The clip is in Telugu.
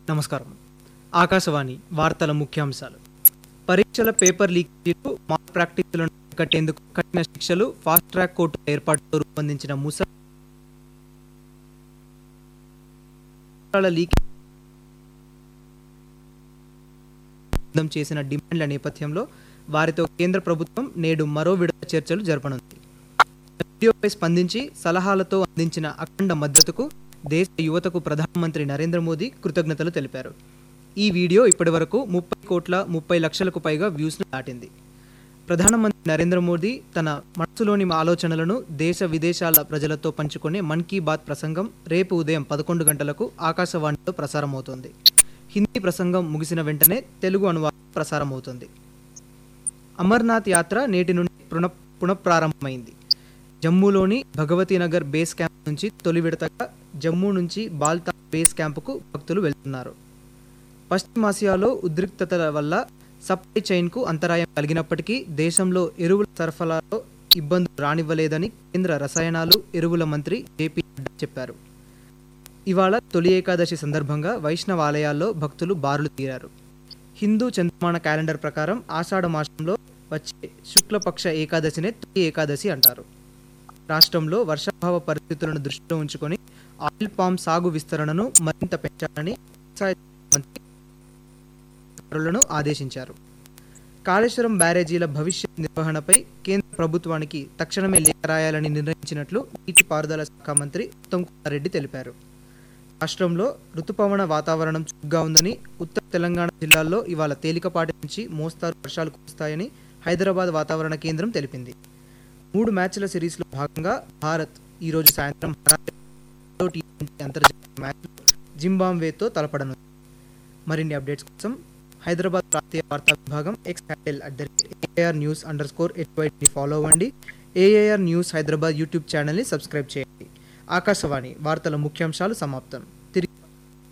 నమస్కారం ఆకాశవాణి వార్తల ముఖ్యాంశాలు పరీక్షల పేపర్ లీకేజీలు మాల్ ప్రాక్టీసులను కట్టేందుకు కఠిన శిక్షలు ఫాస్ట్ ట్రాక్ కోర్టు ఏర్పాటుతో రూపొందించిన ముసాల లీకేజ్ చేసిన డిమాండ్ల నేపథ్యంలో వారితో కేంద్ర ప్రభుత్వం నేడు మరో విడత చర్చలు జరపనుంది వీడియోపై స్పందించి సలహాలతో అందించిన అఖండ మద్దతుకు దేశ యువతకు ప్రధానమంత్రి నరేంద్ర మోదీ కృతజ్ఞతలు తెలిపారు ఈ వీడియో ఇప్పటివరకు ముప్పై కోట్ల ముప్పై లక్షలకు పైగా వ్యూస్ను దాటింది ప్రధానమంత్రి నరేంద్ర మోదీ తన మనసులోని ఆలోచనలను దేశ విదేశాల ప్రజలతో పంచుకునే మన్ కీ బాత్ ప్రసంగం రేపు ఉదయం పదకొండు గంటలకు ఆకాశవాణిలో ప్రసారమవుతోంది హిందీ ప్రసంగం ముగిసిన వెంటనే తెలుగు అనువాదం ప్రసారమవుతుంది అమర్నాథ్ యాత్ర నేటి నుండి పున పునఃప్రారంభమైంది జమ్మూలోని భగవతీ నగర్ బేస్ క్యాంప్ నుంచి తొలి విడతగా జమ్మూ నుంచి బాల్తా బేస్ క్యాంపుకు భక్తులు వెళ్తున్నారు పశ్చిమాసియాలో ఉద్రిక్తతల వల్ల సప్లై చైన్కు అంతరాయం కలిగినప్పటికీ దేశంలో ఎరువుల సరఫరాలో ఇబ్బందులు రానివ్వలేదని కేంద్ర రసాయనాలు ఎరువుల మంత్రి జేపీ నడ్డా చెప్పారు ఇవాళ తొలి ఏకాదశి సందర్భంగా వైష్ణవ ఆలయాల్లో భక్తులు బారులు తీరారు హిందూ చంద్రమాన క్యాలెండర్ ప్రకారం ఆషాఢ మాసంలో వచ్చే శుక్లపక్ష ఏకాదశినే తొలి ఏకాదశి అంటారు రాష్ట్రంలో వర్షాభావ పరిస్థితులను దృష్టిలో ఉంచుకొని ఆయిల్ పామ్ సాగు విస్తరణను మరింత పెంచాలని వ్యవసాయ మంత్రి అధికారులను ఆదేశించారు కాళేశ్వరం బ్యారేజీల భవిష్యత్ నిర్వహణపై కేంద్ర ప్రభుత్వానికి తక్షణమే లేఖ రాయాలని నిర్ణయించినట్లు నీటిపారుదల శాఖ మంత్రి ఉత్తమ్ కుమార్ రెడ్డి తెలిపారు రాష్ట్రంలో ఋతుపవన వాతావరణం చురుగ్గా ఉందని ఉత్తర తెలంగాణ జిల్లాల్లో ఇవాళ తేలికపాటి నుంచి మోస్తారు వర్షాలు కురుస్తాయని హైదరాబాద్ వాతావరణ కేంద్రం తెలిపింది మూడు మ్యాచ్ల సిరీస్లో భాగంగా భారత్ ఈరోజు సాయంత్రం హరారేలో టీ20 అంతర్జాతీయ మ్యాచ్లో జింబాబ్వేతో తలపడనుంది మరిన్ని అప్డేట్స్ కోసం హైదరాబాద్ ప్రాంతీయ వార్తా విభాగం X handle at the AR news underscore హెచ్వైని ఫాలో అవ్వండి ఏఏఆర్ న్యూస్ హైదరాబాద్ యూట్యూబ్ ఛానల్ని సబ్స్క్రైబ్ చేయండి ఆకాశవాణి వార్తల ముఖ్యాంశాలు సమాప్తం